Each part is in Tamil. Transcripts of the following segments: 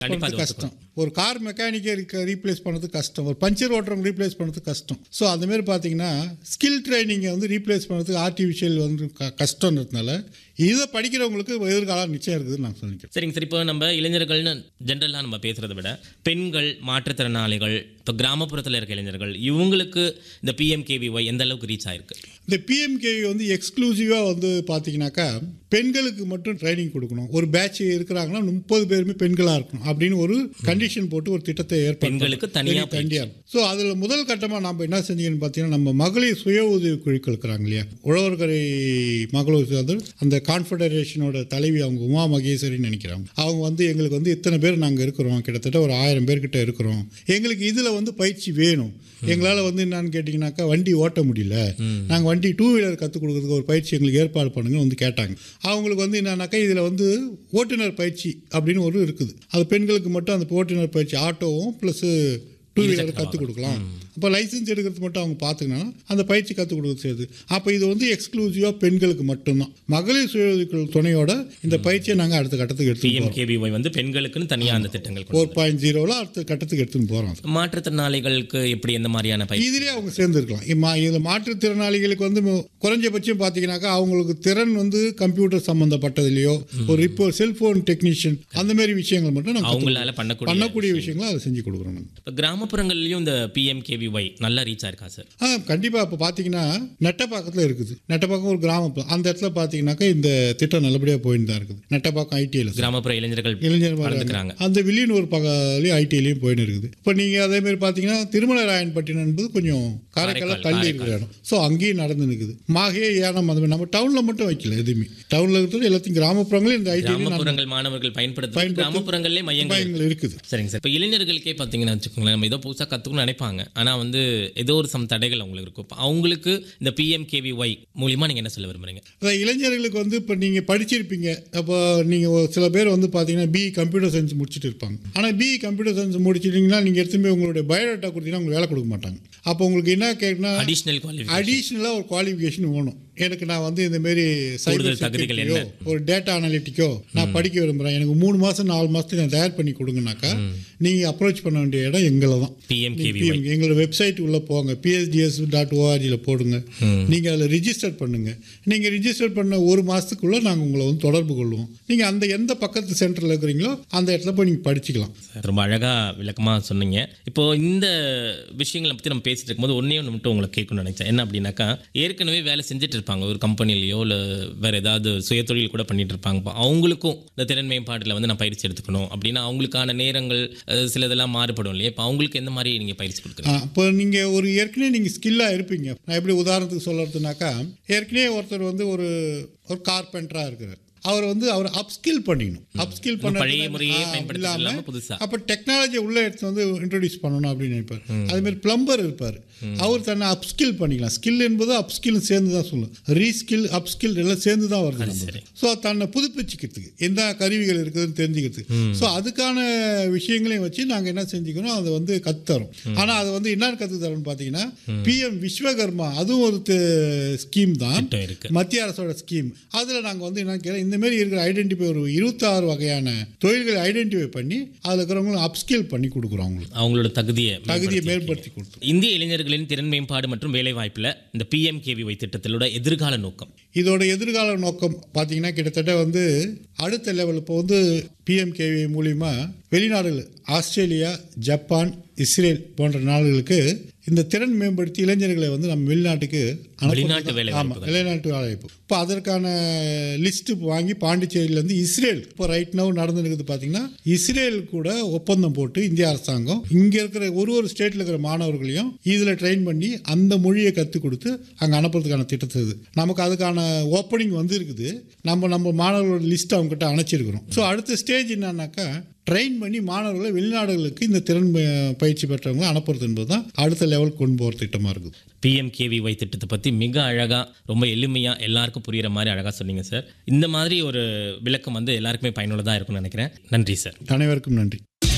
கண்டிப்பா அது கஷ்டம் ஒரு கார் மெக்கானிக்கை ரீப்ளேஸ் பண்ணுறது கஷ்டம் ஒரு பஞ்சர் ஓட்டுறவங்க ரீப்ளேஸ் பண்ணுறது கஷ்டம் ஸோ அந்த மாதிரி பார்த்தீங்கன்னா ஸ்கில் ட்ரைனிங்கை வந்து ரீப்ளேஸ் பண்ணுறதுக்கு ஆர்டிஃபிஷியல் வந்து க- கஷ்டன்றதுனால இதை படிக்கிறவங்களுக்கு எதிர்காலம் நிச்சயம் இருக்குதுன்னு நான் சொல்லிக்கிறேன் சரிங்க சார் இப்போ நம்ம இளைஞர்கள்னு ஜென்ரலாக நம்ம பேசுகிறத விட பெண்கள் மாற்றுத்திறனாளிகள் இப்போ கிராமப்புறத்தில் இருக்க இளைஞர்கள் இவங்களுக்கு இந்த பிஎம்கேவிஒய் எந்த அளவுக்கு ரீச் ஆயிருக்கு இந்த பிஎம்கேவி வந்து எக்ஸ்க்ளூசிவாக வந்து பார்த்தீங்கன்னாக்கா பெண்களுக்கு மட்டும் ட்ரைனிங் கொடுக்கணும் ஒரு பேட்ச் இருக்கிறாங்கன்னா முப்பது பேருமே பெண்களாக இருக்கணும் அப்படின்னு ஒரு கண்டிஷன் போட்டு ஒரு திட்டத்தை ஏற்படுத்தணும் பெண்களுக்கு தனியா தனியாக ஸோ அதில் முதல் கட்டமாக நம்ம என்ன செஞ்சீங்கன்னு பார்த்தீங்கன்னா நம்ம மகளிர் சுய உதவி குழுக்கள் இருக்கிறாங்க இல்லையா உழவர்கரை மகளிர் சுய உதவி- அந்த கான்ஃபெடரேஷனோட தலைவி அவங்க உமா மகேஸ்வரின்னு நினைக்கிறாங்க அவங்க வந்து எங்களுக்கு வந்து இத்தனை பேர் நாங்கள் இருக்கிறோம் கிட்டத்தட்ட ஒரு ஆயிரம் பேர்கிட்ட இருக்கிறோம் எங்களுக்கு இதில் வந்து பயிற்சி வேணும் எங்களால் வந்து என்னன்னு கேட்டிங்கனாக்கா வண்டி ஓட்ட முடியல நாங்கள் வண்டி டூ வீலர் கற்றுக் கொடுக்கறதுக்கு ஒரு பயிற்சி எங்களுக்கு ஏற்பாடு பண்ணுங்கன்னு வந்து கேட்டாங்க அவங்களுக்கு வந்து என்னன்னாக்கா இதில் வந்து ஓட்டுநர் பயிற்சி அப்படின்னு ஒரு இருக்குது அது பெண்களுக்கு மட்டும் அந்த ஓட்டுநர் பயிற்சி ஆட்டோவும் ப்ளஸ்ஸு டூ வீலர் கற்றுக் கொடுக்கலாம் அப்போ லைசன்ஸ் எடுக்கிறது மட்டும் அவங்க பார்த்துக்கணும் அந்த பயிற்சி கற்றுக் கொடுக்குறது செய்யுது அப்போ இது வந்து எக்ஸ்க்ளூசிவாக பெண்களுக்கு மட்டும்தான் மகளிர் சுய உதவிக்குழு துணையோட இந்த பயிற்சியை நாங்கள் அடுத்த கட்டத்துக்கு எடுத்து போகிறோம் பிஎம்கேவிஒய் வந்து பெண்களுக்குன்னு தனியாக அந்த திட்டங்கள் கொண்டு ஃபோர் பாயிண்ட் ஜீரோவில் அடுத்த கட்டத்துக்கு எடுத்துன்னு போகிறோம் வந்தாங்க. மாற்றுத்திறனாளிகளுக்கு எப்படி எந்த மாதிரியான பயிற்சி இதிலே அவங்க சேர்ந்துருக்கலாம் இம்மா இதில் மாற்றுத்திறனாளிகளுக்கு வந்து மு- குறைஞ்சபட்சம் பார்த்தீங்கன்னாக்கா அவங்களுக்கு திறன் வந்து கம்ப்யூட்டர் சம்மந்தப்பட்டதுலையோ ஒரு இப்போ செல்ஃபோன் டெக்னீஷியன் அந்த மாதிரி விஷயங்கள் மட்டும் நம்ம அவங்களால பண்ணக்கூடிய பண்ணக்கூடிய விஷயங்களை அதை செஞ்சு கொடுக்குறோம் நாங்கள் இப்போ கிராமப்புறங்கள்லையும் இந்த பிஎம்கேவிஒய் நல்லா ரீச் ஆயிருக்கா சார் ஆ கண்டிப்பாக இப்போ பார்த்தீங்கன்னா நெட்டப்பாக்கத்தில் இருக்குது நெட்டப்பாக்கம் ஒரு கிராமம் அந்த இடத்துல பார்த்தீங்கன்னாக்கா இந்த திட்டம் நல்லபடியாக போயிட்டு தான் இருக்குது நெட்டப்பாக்கம் ஐடிஐயில் கிராமப்புற இளைஞர்கள் இளைஞர் கலந்துக்கிறாங்க அந்த வில்லியன் ஒரு பக்கத்துலேயும் ஐடிஐலையும் போயின்னு இருக்குது இப்போ நீங்கள் அதே மாதிரி பார்த்தீங்கன்னா திருமலராயன்பட்டினம் என்பது கொஞ்சம் காரைக்கால காரைக்கால், தள்ளி இருக்கிற இடம் ஸோ அங்கேயும் நடந்து நிற்குது மாகே ஏனம் அந்த மாதிரி நம்ம டவுனில் மட்டும் வைக்கல எதுவுமே டவுனில் இருக்கிறது எல்லாத்தையும் கிராமப்புறங்களையும் இந்த ஐடிஐலையும் கிராமப்புறங்கள் மாணவர்கள் பயன்படுத்த பயன்படுத்த மையங்கள் பயன்கள் இருக்குது சரிங்க சார் இப்போ இளைஞர்களுக்கே பார்த்தீங்கன்னா வச்சுக்கோங்களேன் நம்ம ஏதோ புதுசாக கற்றுக்கணும்னு நினைப்பாங்க ஆனால் வந்து ஏதோ ஒரு சம் தடைகள் அவங்களுக்கு இருக்கும் இப்போ அவங்களுக்கு இந்த பிஎம்கேவிஒய் மூலியமா நீங்கள் என்ன சொல்ல விரும்புறீங்க அதான் இளைஞர்களுக்கு வந்து இப்போ நீங்கள் படிச்சிருப்பீங்க அப்போ நீங்கள் சில பேர் வந்து பார்த்தீங்கன்னா பிஇ கம்ப்யூட்டர் சயின்ஸ் முடிச்சுட்டு இருப்பாங்க ஆனால் பிஇ கம்ப்யூட்டர் சயின்ஸ் முடிச்சிட்டிங்கன்னா நீங்கள் எடுத்து போய் உங்களுடைய பயோடேட்டா கொடுத்தீங்கன்னா உங்களுக்கு வேலை கொடுக்க மாட்டாங்க அப்போ உங்களுக்கு என்ன கேட்குன்னா அடிஷ்னல் குவாலிஃபிகேஷன் அடிஷ்னலாக ஒரு குவாலிஃபிகேஷன் வேணும் எனக்கு நான் வந்து இந்த மாரி கூடுதல் சைபர் தகுதிகள் செக்யூரிட்டியோ ஒரு டேட்டா அனலிட்டிக்கோ நான் படிக்க விரும்புகிறேன் எனக்கு மூணு மாதம் நாலு மாதத்துக்கு நான் தயார் பண்ணி கொடுங்கனாக்கா நீங்கள் அப்ரோச் பண்ண வேண்டிய இடம் எங்களை தான் பிஎம்கேவிஒய் PM எங்களோட வெப்சைட் உள்ள போங்க பிஎஸ்டிஎஸ் டாட் ஓஆர்ஜியில் போடுங்க நீங்கள் அதில் ரிஜிஸ்டர் பண்ணுங்க நீங்கள் ரிஜிஸ்டர் பண்ண ஒரு மாதத்துக்குள்ளே நாங்கள் உங்களை வந்து தொடர்பு கொள்வோம் நீங்கள் அந்த எந்த பக்கத்து சென்டரில் இருக்கிறீங்களோ அந்த இடத்துல போய் நீங்கள் படிச்சுக்கலாம் ரொம்ப அழகா விளக்கமா சொன்னீங்க இப்போ இந்த விஷயங்களை பத்தி நம்ம பேசிட்டு இருக்கும்போது ஒன்னே ஒன்று மட்டும் உங்களை கேட்கணும்னு நினைச்சேன் என்ன அப்படின்னாக்கா ஏற்கனவே வேலை செஞ்சுட்டு இருப்பாங்க ஒரு கம்பெனிலையோ இல்லை வேற ஏதாவது சுயதொழில் கூட பண்ணிட்டு இருப்பாங்க இப்போ அவங்களுக்கும் இந்த திறன் மேம்பாட்டில் வந்து நான் பயிற்சி எடுத்துக்கணும் அப்படின்னா அவங்களுக்கான நேரங்கள் அஹ், சில இதெல்லாம் மாறுபடும் இல்லையா இப்போ அவங்களுக்கு எந்த மாதிரி நீங்க பயிற்சி கொடுக்குறீங்க அப்போ நீங்கள் ஒரு ஏற்கனவே நீங்கள் ஸ்கில்லாக இருப்பீங்க நான் எப்படி உதாரணத்துக்கு சொல்கிறதுனாக்கா ஏற்கனவே ஒருத்தர் வந்து ஒரு ஒரு கார்பெண்டராக இருக்கிறார் அவர் வந்து அவர் அப்ஸ்கில் பண்ணிக்கணும் அப்ஸ்கில் பண்ண பழைய முறையே பயன்படுத்துறது இல்லாம புதுசா அப்போ டெக்னாலஜி உள்ள எடுத்து வந்து இன்ட்ரோடியூஸ் பண்ணணும் அப்படின்னு நினைப்பார் அதே மாதிரி பிளம்பர் இருப்பார் அவர் தன்னை அப்ஸ்கில் பண்ணிக்கலாம் ஸ்கில் என்பது அப்ஸ்கில் சேர்ந்து தான் சொல்லணும் ரீஸ்கில் அப்ஸ்கில் எல்லாம் சேர்ந்து தான் வருது நம்ம ஸோ தன்னை புதுப்பிச்சுக்கிறதுக்கு எந்த கருவிகள் இருக்குதுன்னு தெரிஞ்சுக்கிறதுக்கு ஸோ அதுக்கான விஷயங்களையும் வச்சு நாங்கள் என்ன செஞ்சுக்கணும் அதை வந்து கற்றுத்தரோம் ஆனால் அதை வந்து என்ன கற்றுத்தரோம்னு பார்த்தீங்கன்னா பிஎம் விஸ்வகர்மா அதுவும் ஒரு ஸ்கீம் தான் திட்டம் இருக்கு மத்திய அரசோட ஸ்கீம் அதில் நாங்கள் வந்து என்ன கேட்குறோம் இந்த மாதிரி இருக்கிற ஐடென்டிஃபை ஒரு இருபத்தாறு வகையான தொழில்களை ஐடென்டிஃபை பண்ணி அதில் இருக்கிறவங்களும் அப்ஸ்கில் பண்ணி கொடுக்குறோம் அவங்களுக்கு அவங்களோட தகுதியை தகுதியை மேம்படுத்தி கொடுத்து இந்திய இளைஞர்களின் திறன் மேம்பாடு மற்றும் வேலைவாய்ப்பில் இந்த பிஎம்கேவிஒய் திட்டத்திலோட எதிர்கால நோக்கம் இதோட எதிர்கால நோக்கம் பார்த்தீங்கன்னா கிட்டத்தட்ட வந்து அடுத்த லெவல் இப்போ வந்து பிஎம்கேவி மூலிமா வெளிநாடுகள் ஆஸ்திரேலியா ஜப்பான் இஸ்ரேல் போன்ற நாடுகளுக்கு இந்த திறன் மேம்படுத்தி இளைஞர்களை வந்து நம்ம வெளிநாட்டுக்கு அனுப்புறது வெளிநாட்டு தான். வேலை ஆமா வெளிநாட்டு வேலைவாய்ப்பு இப்போ அதற்கான லிஸ்ட் வாங்கி பாண்டிச்சேரியிலேருந்து இஸ்ரேல் இப்போ ரைட் நவ் நடந்து இருக்குது பார்த்தீங்கன்னா இஸ்ரேல் கூட ஒப்பந்தம் போட்டு இந்திய அரசாங்கம் இங்கே இருக்கிற ஒரு ஒரு ஸ்டேட்டில் இருக்கிற மாணவர்களையும் இதில் ட்ரெயின் பண்ணி அந்த மொழியை கற்றுக் கொடுத்து அங்கே அனுப்புறதுக்கான திட்டத்தை இது நமக்கு அதுக்கான ஓப்பனிங் வந்து இருக்குது நம்ம நம்ம மாணவர்களோட லிஸ்ட் அவங்ககிட்ட அணைச்சிருக்கிறோம் ஸோ அடுத்த ஸ்டேஜ் என்னன்னாக்கா ட்ரெயின் பண்ணி மாணவர்களை வெளிநாடுகளுக்கு இந்த திறன் ப- பயிற்சி பெற்றவங்களை அனுப்புறது என்பது தான் அடுத்த லெவல் கொண்டு போகிற திட்டமாக இருக்குது பிஎம்கேவிஒய் திட்டத்தை பற்றி மிக அழகாக ரொம்ப எளிமையாக எல்லாருக்கும் புரிகிற மாதிரி அழகாக சொன்னீங்க சார் இந்த மாதிரி ஒரு விளக்கம் வந்து எல்லாருக்குமே பயனுள்ளதாக இருக்கும்னு நினைக்கிறேன் நன்றி சார் அனைவருக்கும் நன்றி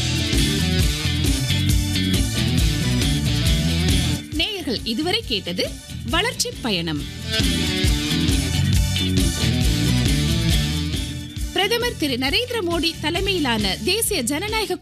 நேயர்கள் இதுவரை கேட்டது வளர்ச்சி பயணம் பிரதமர் திரு நரேந்திர மோடி தலைமையிலான தேசிய ஜனநாயக